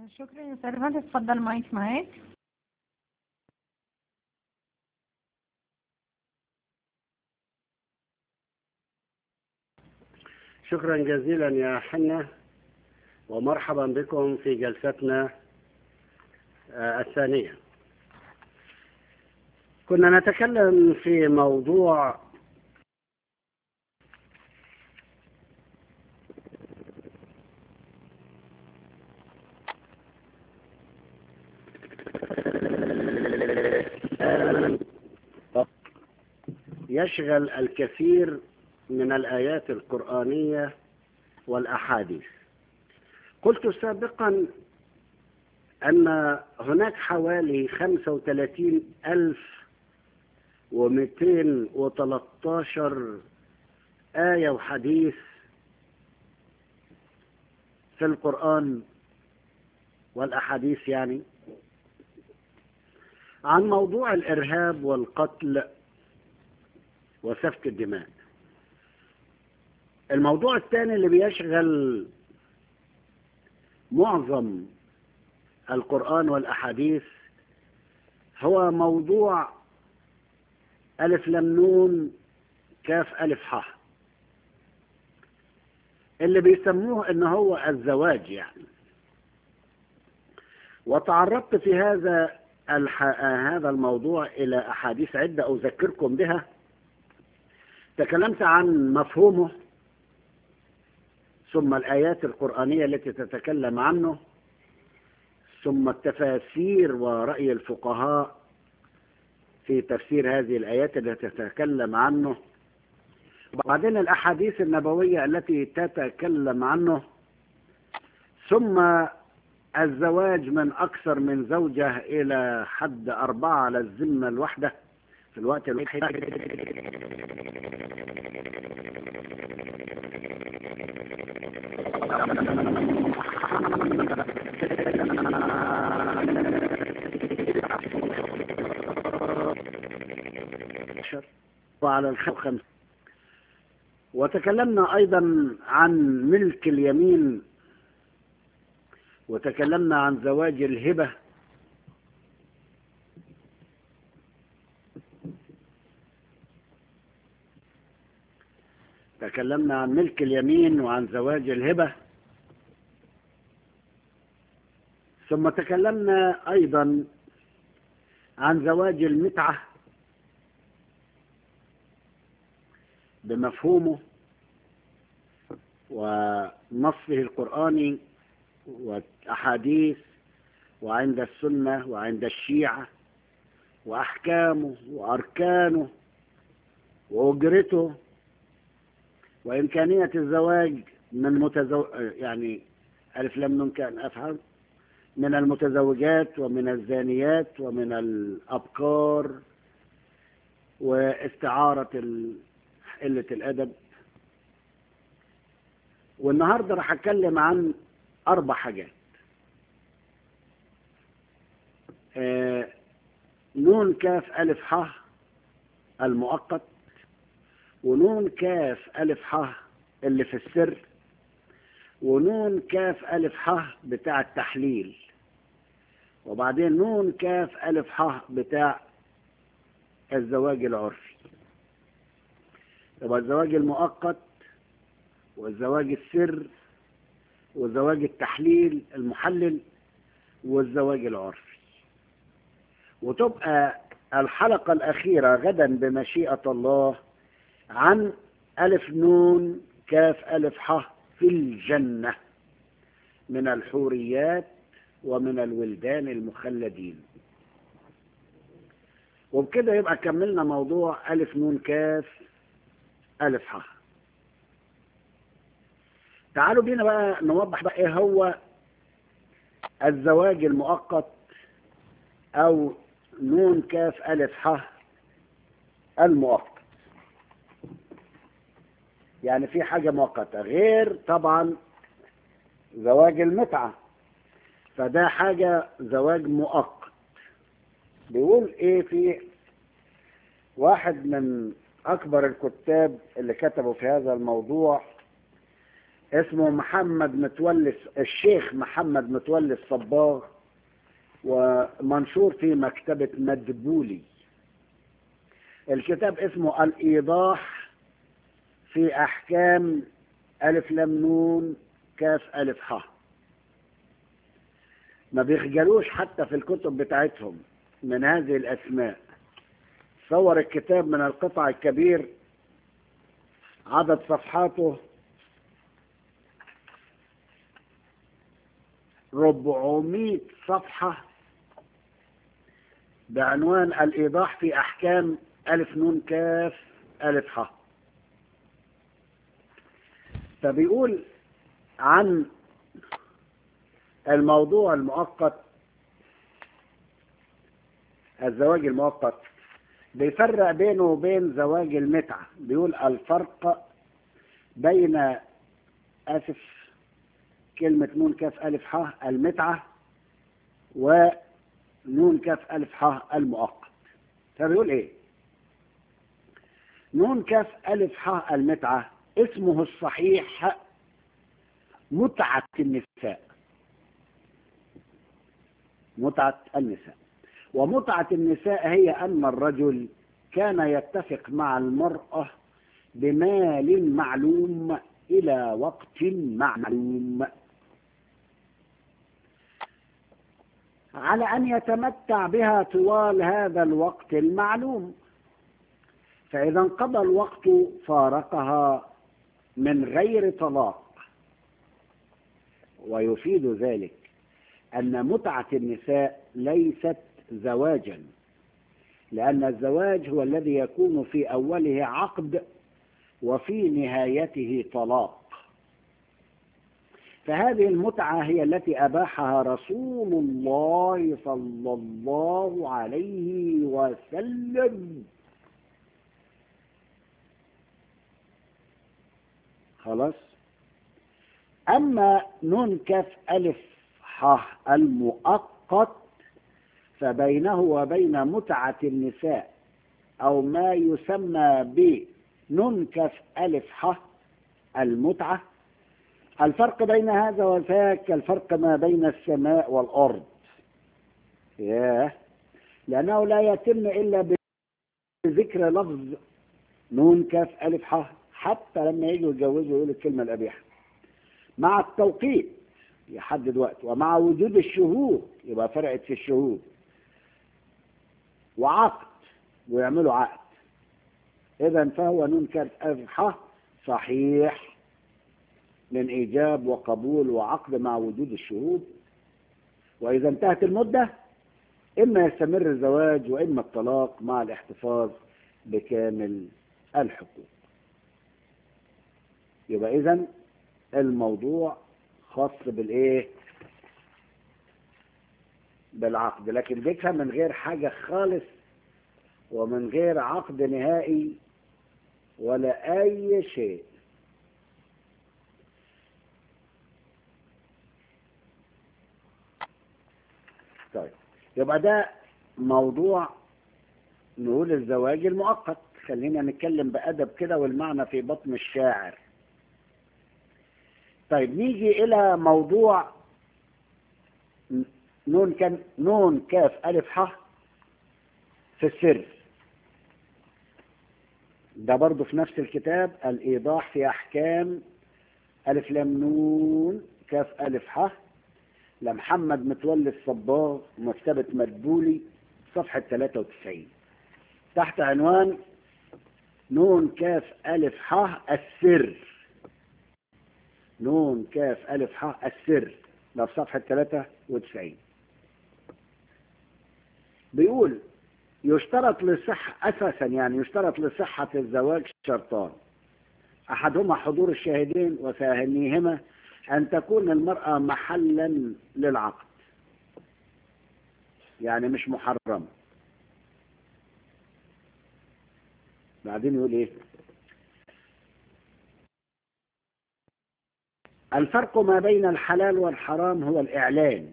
شكرا يا سيرفنت اتفضل مايك معاك شكرا جزيلا يا حنة ومرحبا بكم في جلستنا آه، الثانية كنا نتكلم في موضوع يشغل الكثير من الآيات القرآنية والأحاديث قلت سابقا أن هناك حوالي 35 ألف ومئتين وتلتاشر آية وحديث في القرآن والأحاديث يعني عن موضوع الإرهاب والقتل وسفك الدماء الموضوع الثاني اللي بيشغل معظم القرآن والأحاديث هو موضوع ألف لم نون كاف ألف ح اللي بيسموه إن هو الزواج يعني وتعرضت في هذا الح... هذا الموضوع إلى أحاديث عدة أذكركم بها تكلمت عن مفهومه ثم الآيات القرآنية التي تتكلم عنه ثم التفاسير ورأي الفقهاء في تفسير هذه الآيات التي تتكلم عنه وبعدين الأحاديث النبوية التي تتكلم عنه ثم الزواج من أكثر من زوجة إلى حد أربعة على الذمة الواحدة في الوقت الواحد وعلى الخمس وتكلمنا أيضا عن ملك اليمين وتكلمنا عن زواج الهبة تكلمنا عن ملك اليمين وعن زواج الهبة ثم تكلمنا أيضا عن زواج المتعة بمفهومه ونصه القرآني والأحاديث وعند السنة وعند الشيعة وأحكامه وأركانه وأجرته وإمكانية الزواج من متزو... يعني ألف لم نون كان أفهم من المتزوجات ومن الزانيات ومن الأبكار واستعارة ال... قلة الأدب والنهاردة راح أتكلم عن أربع حاجات آه نون كاف ألف ح المؤقت ونون كاف ألف ح اللي في السر ونون كاف ألف ح بتاع التحليل وبعدين نون كاف ألف ح بتاع الزواج العرفي يبقى الزواج المؤقت والزواج السر وزواج التحليل المحلل والزواج العرفي وتبقى الحلقة الأخيرة غدا بمشيئة الله عن ألف نون كاف ألف ح في الجنة من الحوريات ومن الولدان المخلدين وبكده يبقى كملنا موضوع ألف نون كاف ألف ح تعالوا بينا بقى نوضح بقى ايه هو الزواج المؤقت او نون كاف ألف ح المؤقت يعني في حاجة مؤقتة غير طبعا زواج المتعة فده حاجة زواج مؤقت بيقول ايه في واحد من اكبر الكتاب اللي كتبوا في هذا الموضوع اسمه محمد متولي الشيخ محمد متولي الصباغ ومنشور في مكتبة مدبولي الكتاب اسمه الإيضاح في أحكام ألف لم نون كاف ألف ح ما بيخجلوش حتى في الكتب بتاعتهم من هذه الأسماء صور الكتاب من القطع الكبير عدد صفحاته ربعمائة صفحة بعنوان الإيضاح في أحكام ألف نون كاف ألف ح فبيقول عن الموضوع المؤقت الزواج المؤقت بيفرق بينه وبين زواج المتعة بيقول الفرق بين آسف كلمة نون كاف ألف ح المتعة ونون كاف ألف ح المؤقت فبيقول إيه نون كاف ألف ح المتعة اسمه الصحيح متعة النساء متعة النساء ومتعة النساء هي أن الرجل كان يتفق مع المرأة بمال معلوم إلى وقت معلوم على أن يتمتع بها طوال هذا الوقت المعلوم فإذا انقضى الوقت فارقها من غير طلاق ويفيد ذلك أن متعة النساء ليست زواجا لأن الزواج هو الذي يكون في أوله عقد وفي نهايته طلاق فهذه المتعة هي التي أباحها رسول الله صلى الله عليه وسلم خلاص أما نون كاف ألف ح المؤقت فبينه وبين متعة النساء أو ما يسمى بنون كاف ألف ح المتعة الفرق بين هذا وذاك الفرق ما بين السماء والأرض ياه لأنه لا يتم إلا بذكر لفظ نون كاف ألف ح حتى لما يجوا يتجوزوا يقولوا الكلمة القبيحة مع التوقيت يحدد وقت ومع وجود الشهود يبقى فرقت في الشهود وعقد ويعملوا عقد إذا فهو نون كاف ألف ح صحيح من إيجاب وقبول وعقد مع وجود الشهود وإذا انتهت المدة إما يستمر الزواج وإما الطلاق مع الاحتفاظ بكامل الحقوق يبقى إذا الموضوع خاص بالإيه بالعقد لكن ذكر من غير حاجة خالص ومن غير عقد نهائي ولا أي شيء طيب يبقى ده موضوع نقول الزواج المؤقت خلينا نتكلم بأدب كده والمعنى في بطن الشاعر طيب نيجي إلى موضوع نون كان نون كاف ألف ح في السر ده برضه في نفس الكتاب الإيضاح في أحكام ألف لام نون كاف ألف ح لمحمد متولي الصباغ مكتبة مدبولي صفحة 93 تحت عنوان نون كاف ألف ح السر نون كاف ألف ح السر ده في صفحة 93 بيقول يشترط لصح أساسا يعني يشترط لصحة الزواج شرطان أحدهما حضور الشاهدين وثانيهما أن تكون المرأة محلا للعقد يعني مش محرمة بعدين يقول إيه الفرق ما بين الحلال والحرام هو الإعلان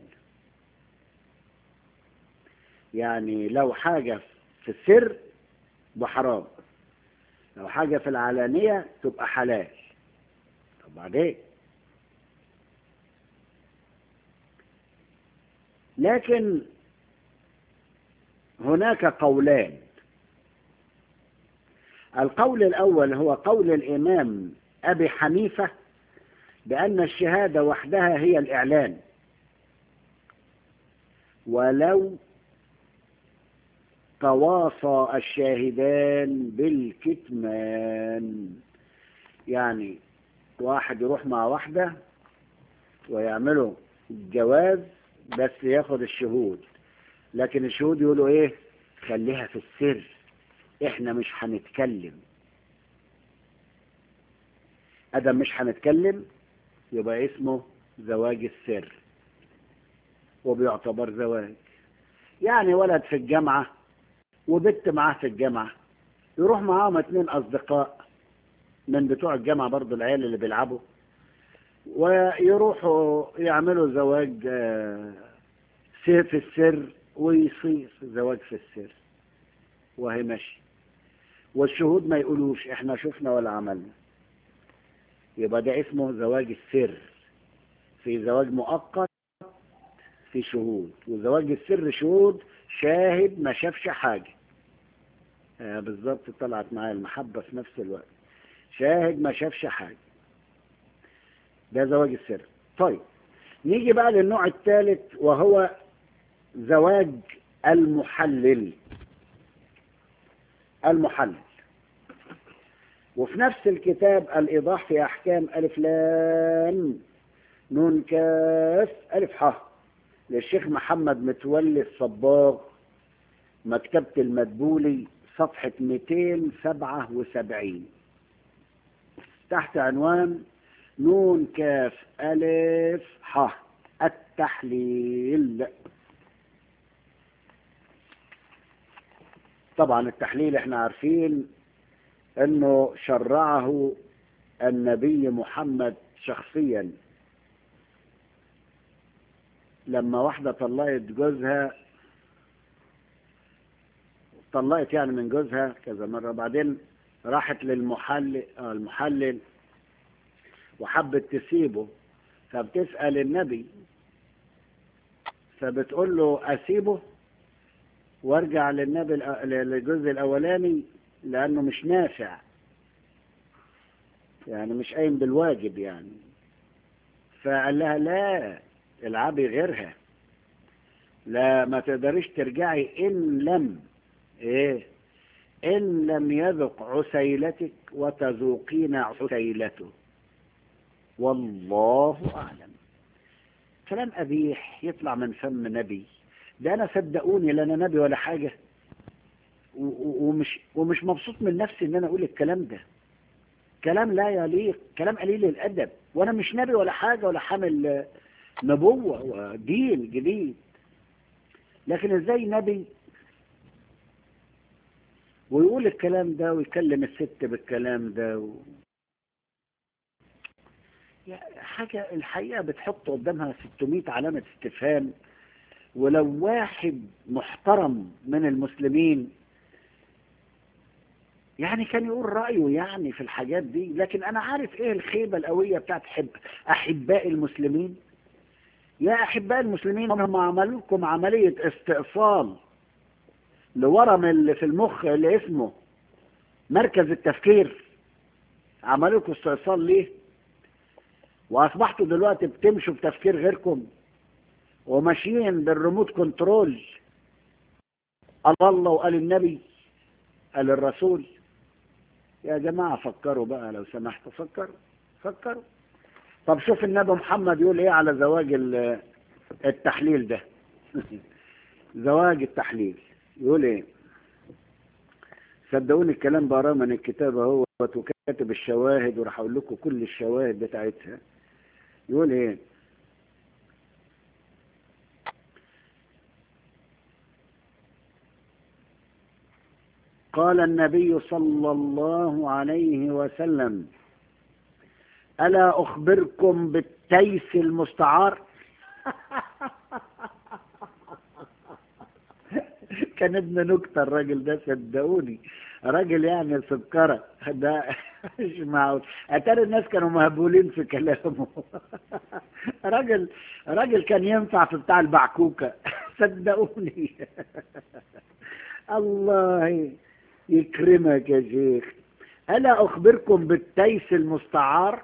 يعني لو حاجة في السر بحرام لو حاجة في العلانية تبقى حلال طب بعدين لكن هناك قولان القول الأول هو قول الإمام أبي حنيفة بأن الشهادة وحدها هي الإعلان ولو تواصى الشاهدان بالكتمان يعني واحد يروح مع واحدة ويعملوا جواز بس ياخد الشهود لكن الشهود يقولوا ايه خليها في السر احنا مش هنتكلم ادم مش هنتكلم يبقى اسمه زواج السر وبيعتبر زواج يعني ولد في الجامعة وبنت معاه في الجامعة يروح معاهم اتنين أصدقاء من بتوع الجامعة برضو العيال اللي بيلعبوا ويروحوا يعملوا زواج سير في السر ويصير زواج في السر وهي ماشي والشهود ما يقولوش احنا شفنا ولا عملنا يبقى ده اسمه زواج السر في زواج مؤقت في شهود وزواج السر شهود شاهد ما شافش حاجة آه بالظبط طلعت معايا المحبة في نفس الوقت شاهد ما شافش حاجة ده زواج السر طيب نيجي بقى للنوع الثالث وهو زواج المحلل المحلل وفي نفس الكتاب الإيضاح في أحكام ألف لام نون كاف ألف ح للشيخ محمد متولي الصباغ مكتبة المدبولي صفحة 277 تحت عنوان نون كاف ألف ح التحليل طبعا التحليل احنا عارفين انه شرعه النبي محمد شخصيا لما واحدة طلقت جوزها طلقت يعني من جوزها كذا مرة بعدين راحت للمحلل آه المحلل وحبت تسيبه فبتسأل النبي فبتقول له أسيبه وارجع للنبي للجزء الأولاني لأنه مش نافع يعني مش قايم بالواجب يعني فقال لها لا العبي غيرها لا ما تقدريش ترجعي إن لم إيه إن لم يذق عسيلتك وتذوقين عسيلته والله أعلم كلام أبيح يطلع من فم نبي ده أنا صدقوني لا أنا نبي ولا حاجة ومش ومش مبسوط من نفسي ان انا اقول الكلام ده كلام لا يليق كلام قليل الادب وانا مش نبي ولا حاجه ولا حامل نبوه ودين جديد لكن ازاي نبي ويقول الكلام ده ويكلم الست بالكلام ده و... حاجة الحقيقة بتحط قدامها 600 علامة استفهام ولو واحد محترم من المسلمين يعني كان يقول رأيه يعني في الحاجات دي لكن أنا عارف إيه الخيبة القوية بتاعت حب أحباء المسلمين يا أحباء المسلمين هم عملوا لكم عملية استئصال لورم اللي في المخ اللي اسمه مركز التفكير عملوا لكم استئصال ليه وأصبحتوا دلوقتي بتمشوا بتفكير غيركم وماشيين بالريموت كنترول قال الله وقال النبي قال الرسول يا جماعة فكروا بقى لو سمحتوا فكروا فكروا طب شوف النبي محمد يقول ايه على زواج التحليل ده زواج التحليل يقول ايه صدقوني الكلام بقراه من الكتاب اهو وكاتب الشواهد وراح اقول لكم كل الشواهد بتاعتها يقول ايه قال النبي صلى الله عليه وسلم ألا أخبركم بالتيس المستعار كان ابن نكتة الراجل ده صدقوني راجل يعني سكرة ده مش معقول اتاري الناس كانوا مهبولين في كلامه راجل راجل كان ينفع في بتاع البعكوكة صدقوني الله يكرمك يا شيخ ألا أخبركم بالتيس المستعار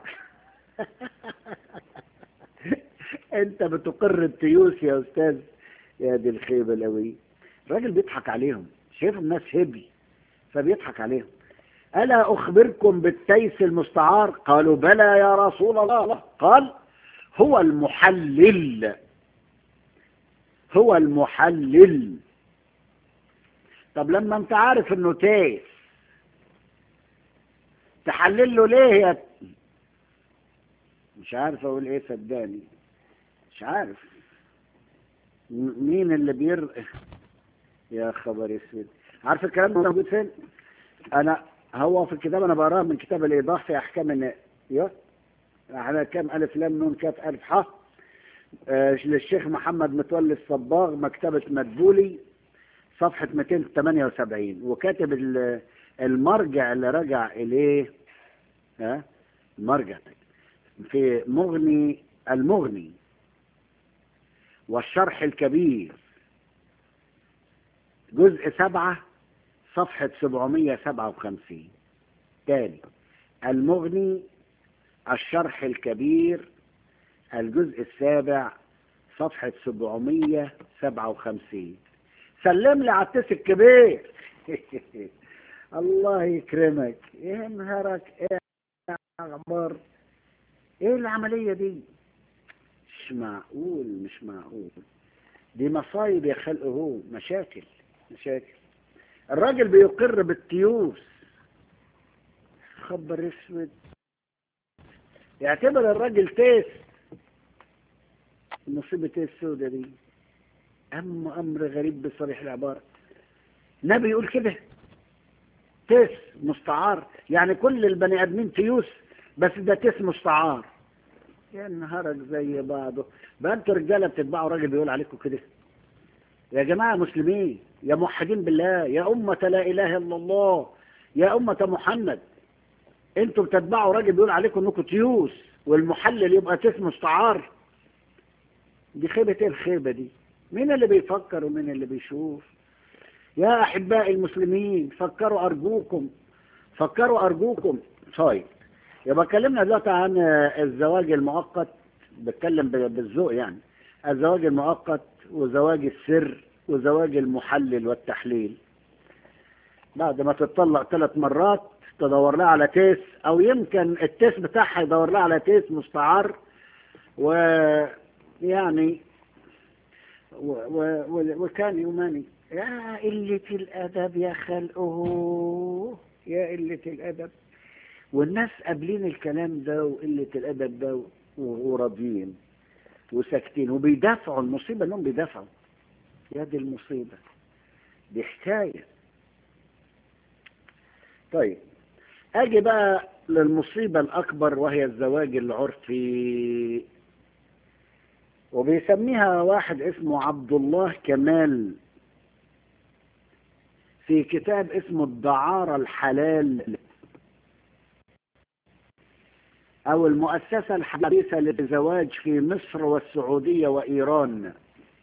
أنت بتقر التيوس يا أستاذ يا دي الخيبة الأوي الراجل بيضحك عليهم شايفهم ناس هبل فبيضحك عليهم ألا أخبركم بالتيس المستعار قالوا بلى يا رسول الله قال هو المحلل هو المحلل طب لما انت عارف انه تايس تحلل له ليه يا مش عارف اقول ايه صدقني مش عارف مين اللي بير يا خبر اسود عارف الكلام ده موجود فين انا هو في الكتاب انا بقراه من كتاب الايضاح في احكام النائيات على كام الف لام نون كاف الف ح آه للشيخ محمد متولي الصباغ مكتبة مدبولي صفحة 278 وكاتب المرجع اللي رجع إليه ها المرجع في مغني المغني والشرح الكبير جزء سبعة صفحة 757 تاني المغني الشرح الكبير الجزء السابع صفحة 757 سلم لي على التس الكبير الله يكرمك ايه نهارك ايه اخبار ايه العملية دي مش معقول مش معقول دي مصايب يا خلق هو مشاكل مشاكل الراجل بيقر بالتيوس خبر اسود يعتبر الراجل تيس مصيبة ايه السودة دي أم أمر غريب بصريح العبارة نبي يقول كده تيس مستعار يعني كل البني آدمين تيوس بس ده تيس مستعار يا نهارك زي بعضه بقى انتوا رجاله بتتبعوا راجل بيقول عليكم كده يا جماعة مسلمين يا موحدين بالله يا أمة لا إله إلا الله يا أمة محمد انتوا بتتبعوا راجل بيقول عليكم انكم تيوس والمحلل يبقى تيس مستعار دي خيبة ايه الخيبة دي مين اللي بيفكر ومين اللي بيشوف يا أحبائي المسلمين فكروا أرجوكم فكروا أرجوكم طيب يبقى اتكلمنا دلوقتي عن الزواج المؤقت بتكلم بالذوق يعني الزواج المؤقت وزواج السر وزواج المحلل والتحليل بعد ما تتطلق ثلاث مرات تدور لها على تيس او يمكن التيس بتاعها يدور لها على تيس مستعار ويعني و و و وكان يوماني يا قلة الأدب يا خلقه يا قلة الأدب والناس قابلين الكلام ده وقلة الأدب ده وراضيين وساكتين وبيدافعوا المصيبة انهم بيدافعوا يا دي المصيبة دي حكاية طيب اجي بقى للمصيبة الاكبر وهي الزواج العرفي وبيسميها واحد اسمه عبد الله كمال في كتاب اسمه الدعارة الحلال أو المؤسسة الحديثة للزواج في مصر والسعودية وإيران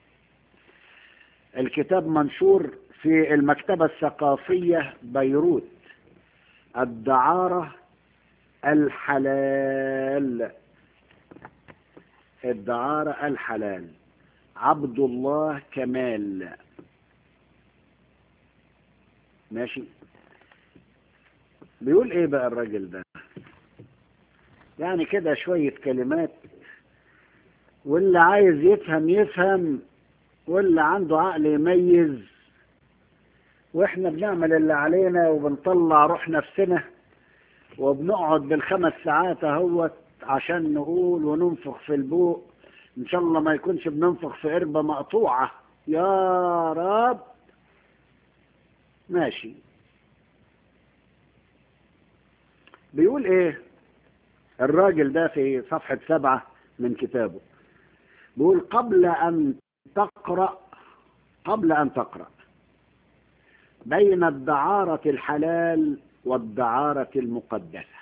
الكتاب منشور في المكتبة الثقافية بيروت الدعارة الحلال الدعارة الحلال عبد الله كمال ماشي بيقول ايه بقى الراجل ده يعني كده شوية كلمات واللي عايز يفهم يفهم واللي عنده عقل يميز واحنا بنعمل اللي علينا وبنطلع روح نفسنا وبنقعد بالخمس ساعات اهوت عشان نقول وننفخ في البوق ان شاء الله ما يكونش بننفخ في قربة مقطوعة يا رب ماشي بيقول ايه الراجل ده في صفحة سبعة من كتابه بيقول قبل أن تقرأ قبل أن تقرأ بين الدعارة الحلال والدعارة المقدسة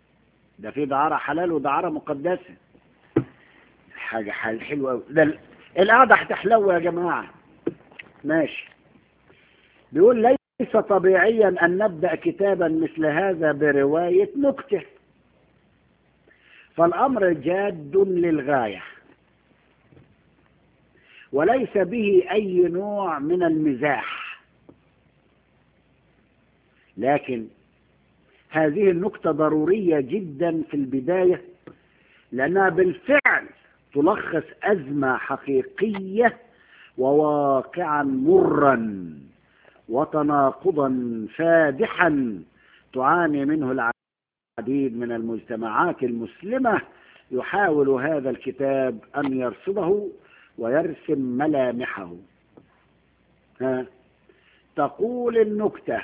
ده في دعارة حلال ودعارة مقدسة حاجة حلوة ده القعدة هتحلو يا جماعة ماشي بيقول ليس طبيعيا أن نبدأ كتابا مثل هذا برواية نكتة فالأمر جاد للغاية وليس به أي نوع من المزاح لكن هذه النكتة ضرورية جدا في البداية لأنها بالفعل تلخص أزمة حقيقية وواقعا مرا وتناقضا فادحا تعاني منه العديد من المجتمعات المسلمة يحاول هذا الكتاب أن يرصده ويرسم ملامحه ها تقول النكتة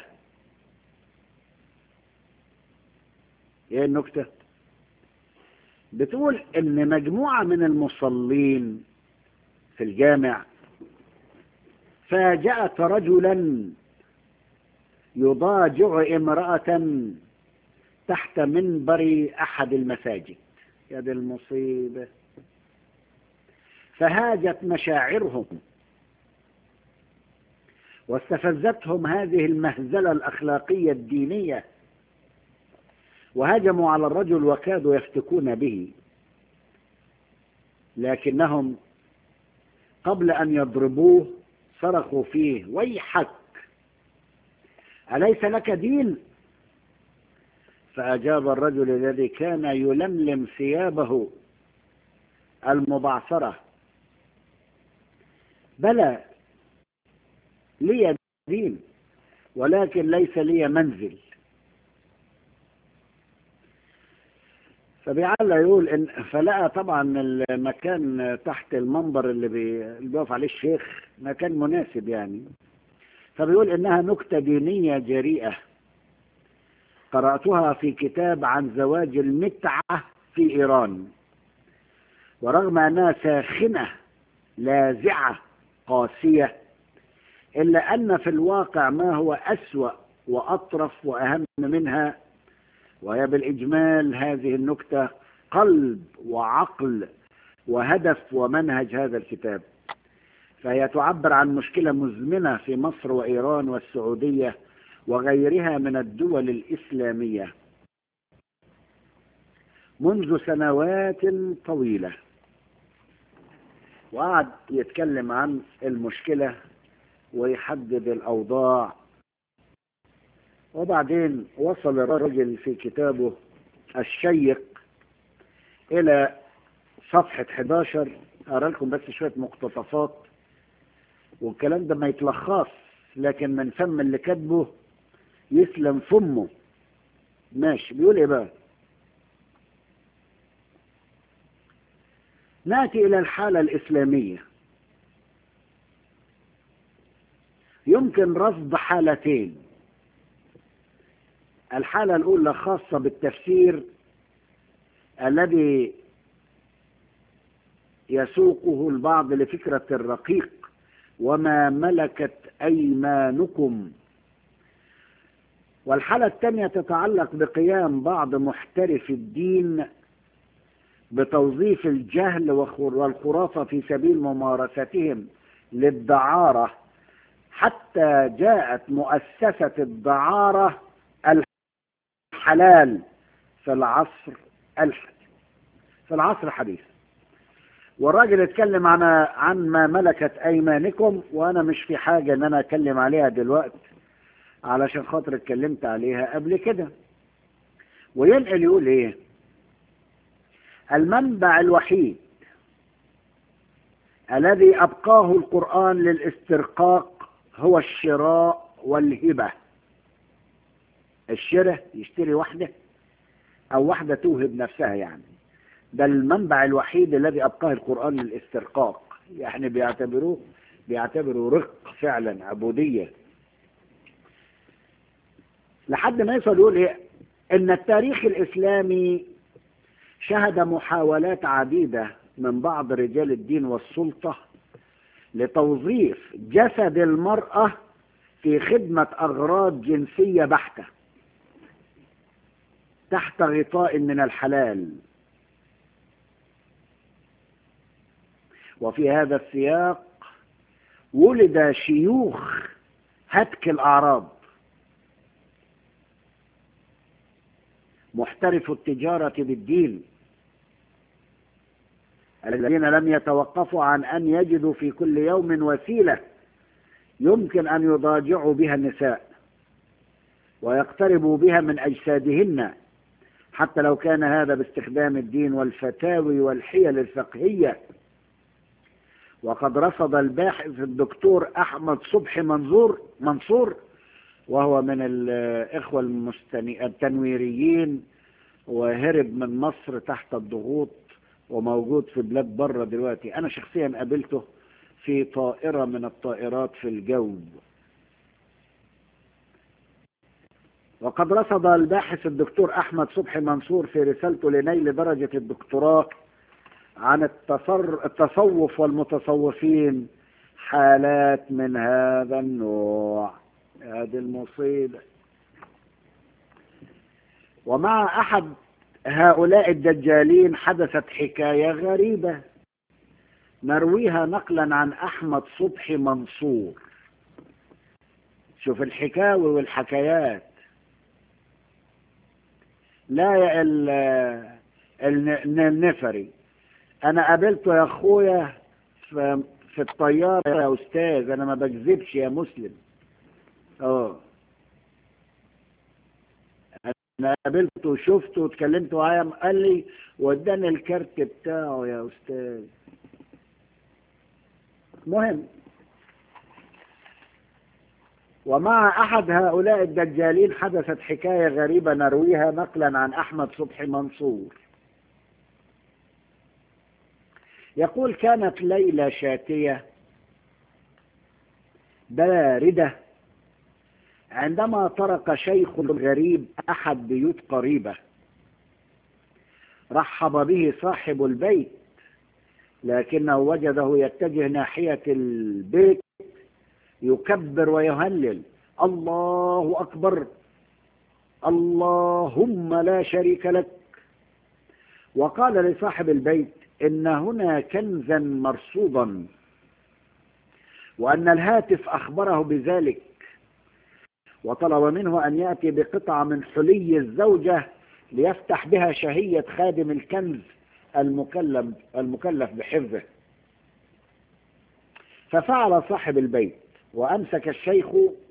ايه النكتة بتقول ان مجموعة من المصلين في الجامع فاجأت رجلا يضاجع امرأة تحت منبر أحد المساجد يا دي المصيبة فهاجت مشاعرهم واستفزتهم هذه المهزلة الأخلاقية الدينية وهجموا على الرجل وكادوا يفتكون به لكنهم قبل أن يضربوه صرخوا فيه ويحك أليس لك دين فأجاب الرجل الذي كان يلملم ثيابه المبعثرة بلى لي دين ولكن ليس لي منزل فبيعلى يقول إن فلقى طبعا المكان تحت المنبر اللي, بي... اللي بيقف عليه الشيخ مكان مناسب يعني فبيقول إنها نكتة دينية جريئة قرأتها في كتاب عن زواج المتعة في إيران ورغم أنها ساخنة لاذعة قاسية إلا أن في الواقع ما هو أسوأ وأطرف وأهم منها وهي بالإجمال هذه النكتة قلب وعقل وهدف ومنهج هذا الكتاب فهي تعبر عن مشكلة مزمنة في مصر وإيران والسعودية وغيرها من الدول الإسلامية منذ سنوات طويلة وقعد يتكلم عن المشكلة ويحدد الأوضاع وبعدين وصل الرجل في كتابه الشيق إلى صفحة 11 أرى لكم بس شوية مقتطفات والكلام ده ما يتلخص لكن من فم اللي كاتبه يسلم فمه ماشي بيقول ايه بقى ناتي الى الحالة الاسلامية يمكن رصد حالتين الحالة الاولى خاصة بالتفسير الذي يسوقه البعض لفكرة الرقيق وما ملكت ايمانكم والحالة الثانية تتعلق بقيام بعض محترف الدين بتوظيف الجهل والخرافة في سبيل ممارستهم للدعارة حتى جاءت مؤسسة الدعارة الحلال في العصر الحديث في العصر الحديث والراجل اتكلم عن عن ما ملكت ايمانكم وانا مش في حاجة ان انا اتكلم عليها دلوقتي علشان خاطر اتكلمت عليها قبل كده وينقل يقول ايه المنبع الوحيد الذي ابقاه القرآن للاسترقاق هو الشراء والهبة الشراء يشتري واحدة او واحدة توهب نفسها يعني ده المنبع الوحيد الذي ابقاه القرآن للاسترقاق يعني بيعتبروه بيعتبروا رق فعلا عبودية لحد ما يوصل يقول ايه ان التاريخ الاسلامي شهد محاولات عديدة من بعض رجال الدين والسلطة لتوظيف جسد المرأة في خدمة اغراض جنسية بحتة تحت غطاء من الحلال وفي هذا السياق ولد شيوخ هتك الأعراض محترف التجارة بالدين الذين لم يتوقفوا عن أن يجدوا في كل يوم وسيلة يمكن أن يضاجعوا بها النساء ويقتربوا بها من أجسادهن حتى لو كان هذا باستخدام الدين والفتاوي والحيل الفقهية وقد رصد الباحث الدكتور أحمد صبحي منظور منصور وهو من الإخوة المستني... التنويريين وهرب من مصر تحت الضغوط وموجود في بلاد بره دلوقتي أنا شخصيا قابلته في طائرة من الطائرات في الجو وقد رصد الباحث الدكتور أحمد صبحي منصور في رسالته لنيل درجة الدكتوراه عن التصر... التصوف والمتصوفين حالات من هذا النوع هذه المصيبة ومع أحد هؤلاء الدجالين حدثت حكاية غريبة نرويها نقلا عن أحمد صبحي منصور شوف الحكاوي والحكايات لا النفري انا قابلته يا اخويا في, في الطيارة يا استاذ انا ما بكذبش يا مسلم اه انا قابلته وشفته واتكلمت معاه قال لي وداني الكارت بتاعه يا استاذ مهم ومع أحد هؤلاء الدجالين حدثت حكاية غريبة نرويها نقلا عن أحمد صبحي منصور يقول كانت ليلة شاتية باردة عندما طرق شيخ غريب أحد بيوت قريبة رحب به صاحب البيت لكنه وجده يتجه ناحية البيت يكبر ويهلل الله أكبر اللهم لا شريك لك وقال لصاحب البيت إن هنا كنزا مرصودا وأن الهاتف أخبره بذلك وطلب منه أن يأتي بقطعة من حلي الزوجة ليفتح بها شهية خادم الكنز المكلف, المكلف بحفظه ففعل صاحب البيت وأمسك الشيخ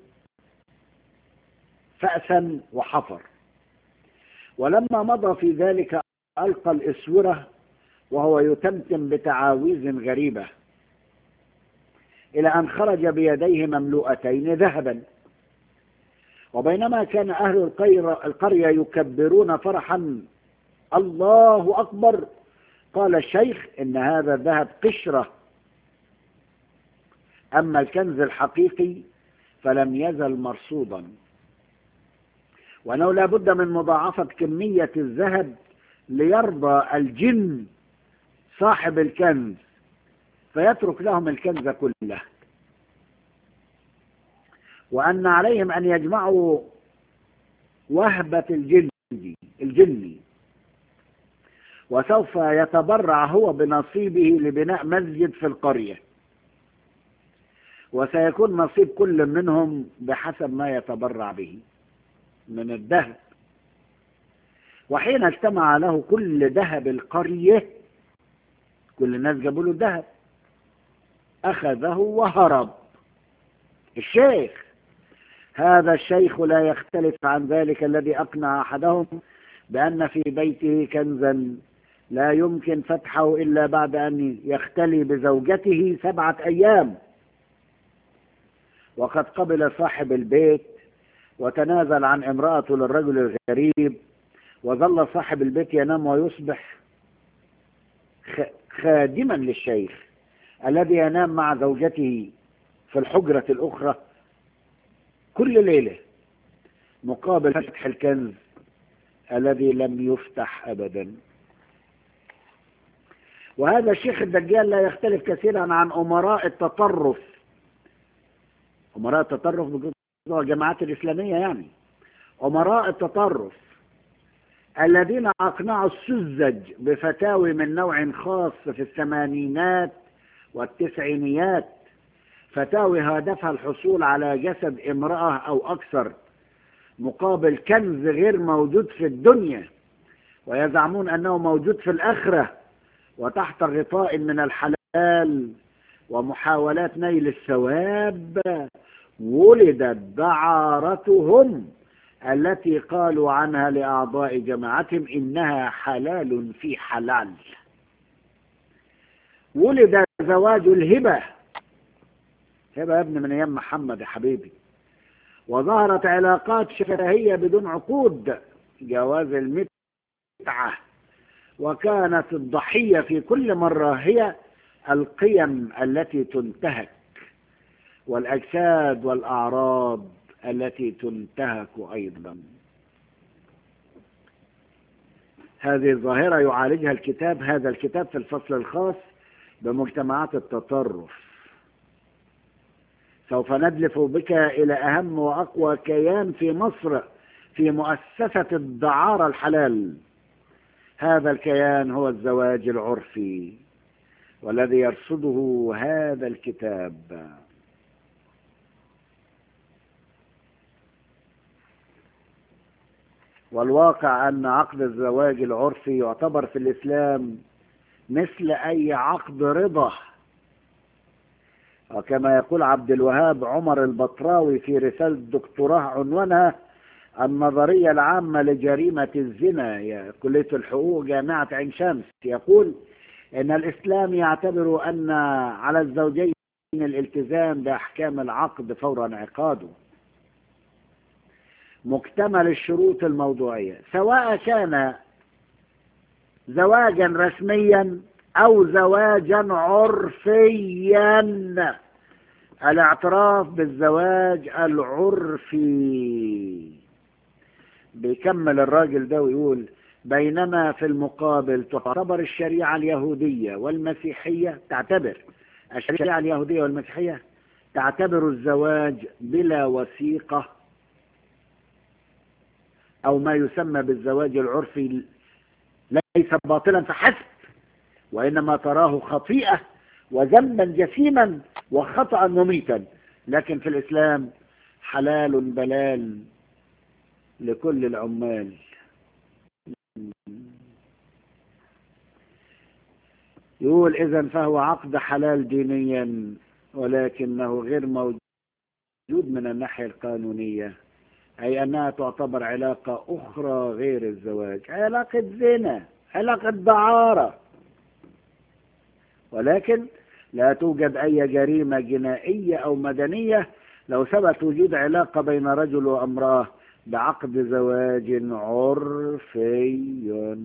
فأسا وحفر ولما مضى في ذلك ألقى الإسورة وهو يتمتم بتعاويذ غريبة إلى أن خرج بيديه مملوءتين ذهبا وبينما كان أهل القرية يكبرون فرحا الله أكبر قال الشيخ إن هذا الذهب قشرة أما الكنز الحقيقي فلم يزل مرصودا وأنه لا بد من مضاعفة كمية الذهب ليرضى الجن صاحب الكنز فيترك لهم الكنز كله وأن عليهم أن يجمعوا وهبة الجن الجن وسوف يتبرع هو بنصيبه لبناء مسجد في القرية وسيكون نصيب كل منهم بحسب ما يتبرع به من الذهب وحين اجتمع له كل ذهب القرية كل الناس جابوا له الذهب أخذه وهرب الشيخ هذا الشيخ لا يختلف عن ذلك الذي أقنع أحدهم بأن في بيته كنزا لا يمكن فتحه إلا بعد أن يختلي بزوجته سبعة أيام وقد قبل صاحب البيت وتنازل عن امرأته للرجل الغريب وظل صاحب البيت ينام ويصبح خادما للشيخ الذي ينام مع زوجته في الحجرة الأخرى كل ليلة مقابل فتح الكنز الذي لم يفتح أبدا وهذا الشيخ الدجال لا يختلف كثيرا عن أمراء التطرف أمراء التطرف الجماعات الإسلامية يعني أمراء التطرف الذين أقنعوا السذج بفتاوي من نوع خاص في الثمانينات والتسعينيات فتاوي هدفها الحصول على جسد امرأة أو أكثر مقابل كنز غير موجود في الدنيا ويزعمون أنه موجود في الآخرة وتحت غطاء من الحلال ومحاولات نيل الثواب ولدت دعارتهم التي قالوا عنها لأعضاء جماعتهم إنها حلال في حلال ولد زواج الهبة هبة يا ابن من أيام محمد يا حبيبي وظهرت علاقات شفهية بدون عقود جواز المتعة وكانت الضحية في كل مرة هي القيم التي تنتهك والأجساد والأعراض التي تنتهك أيضا هذه الظاهرة يعالجها الكتاب هذا الكتاب في الفصل الخاص بمجتمعات التطرف سوف ندلف بك إلى أهم وأقوى كيان في مصر في مؤسسة الدعارة الحلال هذا الكيان هو الزواج العرفي والذي يرصده هذا الكتاب والواقع أن عقد الزواج العرفي يعتبر في الإسلام مثل أي عقد رضا وكما يقول عبد الوهاب عمر البطراوي في رسالة دكتوراه عنوانها النظرية العامة لجريمة الزنا يا كلية الحقوق جامعة عين شمس يقول إن الإسلام يعتبر أن على الزوجين الالتزام بأحكام العقد فور انعقاده مكتمل الشروط الموضوعية سواء كان زواجا رسميا أو زواجا عرفيا الاعتراف بالزواج العرفي بيكمل الراجل ده ويقول بينما في المقابل تعتبر الشريعة اليهودية والمسيحية تعتبر الشريعة اليهودية والمسيحية تعتبر الزواج بلا وثيقة أو ما يسمى بالزواج العرفي ليس باطلا فحسب وإنما تراه خطيئة وذنبا جسيما وخطأ مميتا لكن في الإسلام حلال بلال لكل العمال يقول إذا فهو عقد حلال دينيا ولكنه غير موجود من الناحية القانونية أي أنها تعتبر علاقة أخرى غير الزواج علاقة زنا علاقة دعارة ولكن لا توجد أي جريمة جنائية أو مدنية لو ثبت وجود علاقة بين رجل وامرأة بعقد زواج عرفي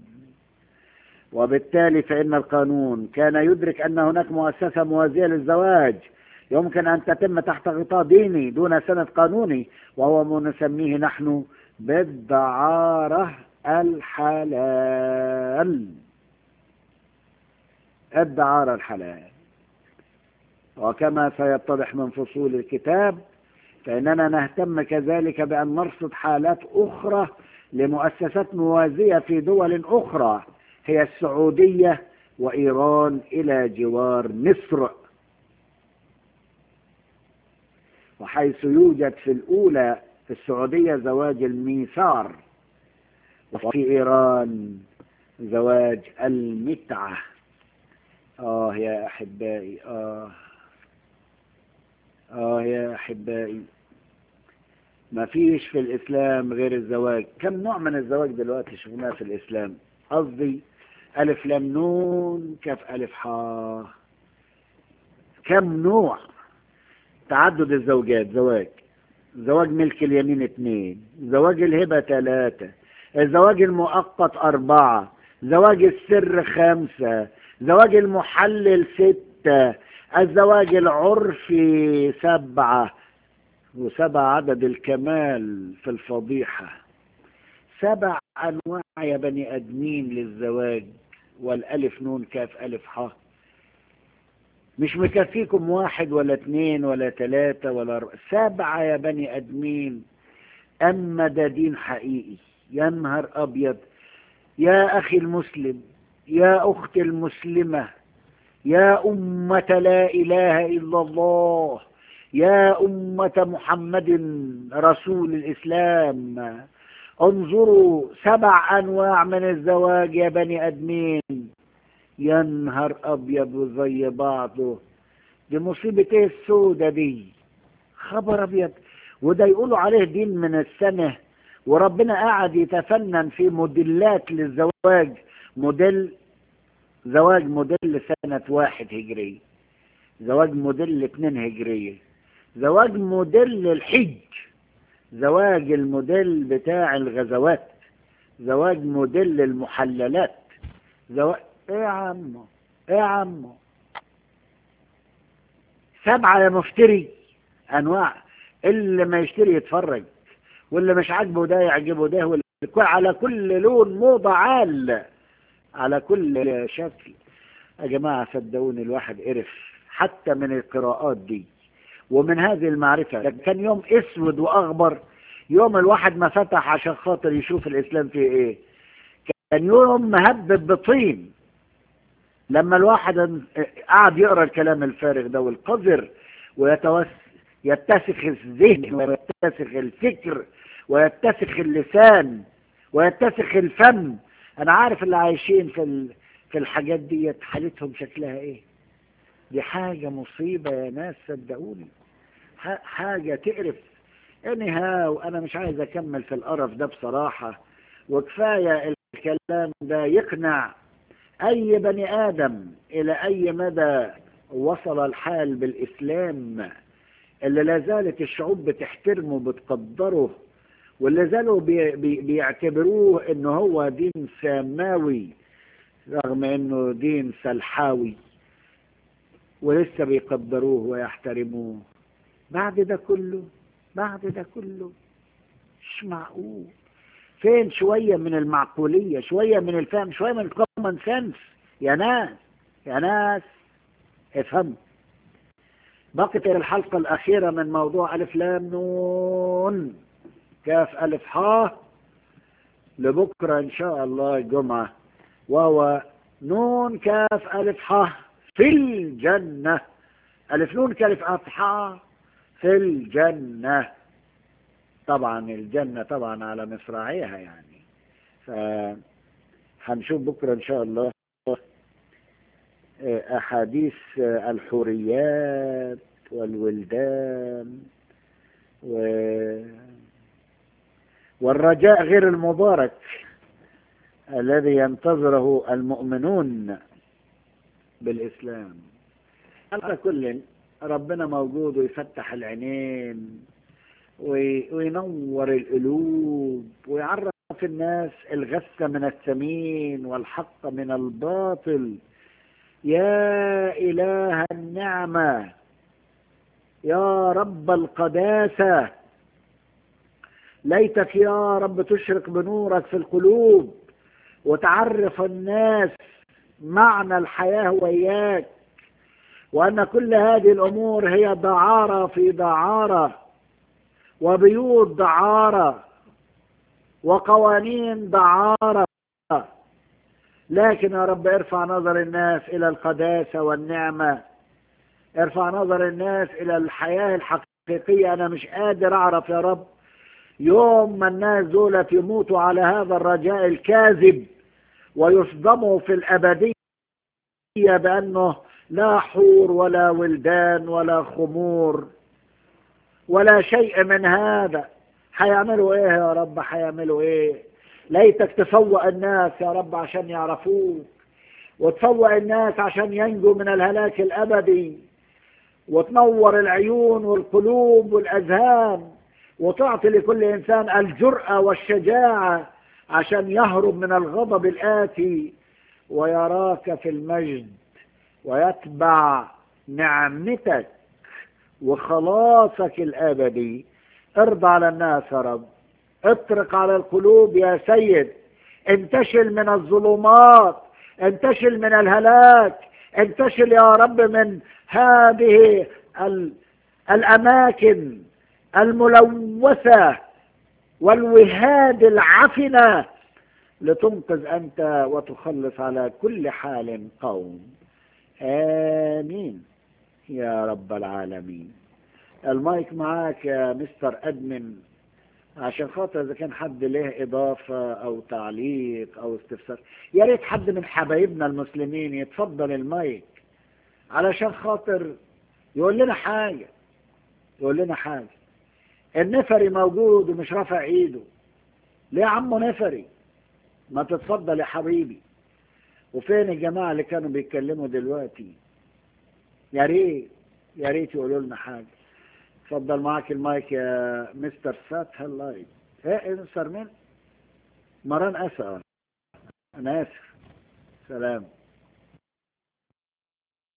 وبالتالي فإن القانون كان يدرك أن هناك مؤسسة موازية للزواج يمكن أن تتم تحت غطاء ديني دون سند قانوني وهو ما نسميه نحن بالدعارة الحلال الدعارة الحلال وكما سيتضح من فصول الكتاب فإننا نهتم كذلك بأن نرصد حالات أخرى لمؤسسات موازية في دول أخرى هي السعودية وإيران إلى جوار مصر وحيث يوجد في الأولى في السعودية زواج الميثار وفي إيران زواج المتعة آه يا أحبائي آه آه يا أحبائي ما فيش في الإسلام غير الزواج كم نوع من الزواج دلوقتي شفناه في الإسلام قصدي ألف لام نون كاف ألف حاء كم نوع تعدد الزوجات زواج زواج ملك اليمين اثنين زواج الهبة ثلاثة الزواج المؤقت أربعة زواج السر خمسة زواج المحلل ستة الزواج العرفي سبعة وسبع عدد الكمال في الفضيحة سبع أنواع يا بني أدمين للزواج والألف نون كاف ألف حاء مش مكفيكم واحد ولا اثنين ولا ثلاثة ولا ربع. سبعة يا بني أدمين أما ده دين حقيقي يا نهار أبيض يا أخي المسلم يا أختي المسلمة يا أمة لا إله إلا الله يا أمة محمد رسول الإسلام انظروا سبع أنواع من الزواج يا بني أدمين يا نهار أبيض وزي بعضه دي مصيبة ايه السودة دي خبر أبيض وده يقولوا عليه دين من السنة وربنا قاعد يتفنن في موديلات للزواج موديل زواج موديل سنة واحد هجرية زواج موديل اتنين هجرية زواج موديل الحج زواج الموديل بتاع الغزوات زواج موديل المحللات زواج ايه يا عمو ايه يا عمو سبعة يا مفتري انواع اللي ما يشتري يتفرج واللي مش عاجبه ده يعجبه ده واللي على كل لون موضة عال على كل شكل يا جماعة صدقوني الواحد قرف حتى من القراءات دي ومن هذه المعرفة ده كان يوم اسود واغبر يوم الواحد ما فتح عشان خاطر يشوف الاسلام فيه ايه كان يوم مهبب بطين لما الواحد قعد يقرا الكلام الفارغ ده والقذر ويتوس يتسخ الذهن ويتسخ الفكر ويتسخ اللسان ويتسخ الفم انا عارف اللي عايشين في ال... في الحاجات دي حالتهم شكلها ايه دي حاجة مصيبة يا ناس صدقوني حاجة تقرف انها وانا مش عايز اكمل في القرف ده بصراحة وكفاية الكلام ده يقنع اي بني ادم الى اي مدى وصل الحال بالاسلام اللي لا زالت الشعوب بتحترمه بتقدره واللي زالوا بي بي بيعتبروه انه هو دين سماوي رغم انه دين سلحاوي ولسه بيقدروه ويحترموه بعد ده كله بعد ده كله مش معقول فين شوية من المعقولية شوية من الفهم شوية من الكومن سنس يا ناس يا ناس افهموا بقت الحلقة الأخيرة من موضوع ألف لام نون كاف ألف حاء لبكرة إن شاء الله الجمعة وهو نون كاف ألف حاء في الجنة ألف نون كاف ألف حاء في الجنة طبعا الجنة طبعا على مصراعيها يعني فهنشوف بكرة إن شاء الله أحاديث الحوريات والولدان و... والرجاء غير المبارك الذي ينتظره المؤمنون بالإسلام على كل ربنا موجود ويفتح العينين وينور القلوب ويعرف الناس الغث من الثمين والحق من الباطل يا إله النعمة يا رب القداسة ليتك يا رب تشرق بنورك في القلوب وتعرف الناس معنى الحياة وإياك وأن كل هذه الأمور هي دعارة في دعارة وبيوت دعارة وقوانين دعارة لكن يا رب ارفع نظر الناس إلى القداسة والنعمة ارفع نظر الناس إلى الحياة الحقيقية أنا مش قادر أعرف يا رب يوم ما الناس دولت يموتوا على هذا الرجاء الكاذب ويصدموا في الأبدية بأنه لا حور ولا ولدان ولا خمور ولا شيء من هذا هيعملوا ايه يا رب هيعملوا ايه ليتك تفوق الناس يا رب عشان يعرفوك وتفوق الناس عشان ينجوا من الهلاك الأبدي وتنور العيون والقلوب والأذهان وتعطي لكل إنسان الجرأة والشجاعة عشان يهرب من الغضب الآتي ويراك في المجد ويتبع نعمتك وخلاصك الأبدي ارضى على الناس يا رب اطرق على القلوب يا سيد انتشل من الظلمات انتشل من الهلاك انتشل يا رب من هذه الأماكن الملوثة والوهاد العفنة لتنقذ أنت وتخلص على كل حال قوم آمين يا رب العالمين المايك معاك يا مستر أدمن عشان خاطر إذا كان حد له إضافة أو تعليق أو استفسار يا ريت حد من حبايبنا المسلمين يتفضل المايك علشان خاطر يقول لنا حاجة يقول لنا حاجة النفري موجود ومش رافع ايده ليه يا عمو نفري ما تتفضل يا حبيبي وفين الجماعة اللي كانوا بيتكلموا دلوقتي يا ريت يا ريت يقولوا لنا حاجة اتفضل معاك المايك يا مستر فتح اللايف ايه مستر مين مران اسف انا اسف سلام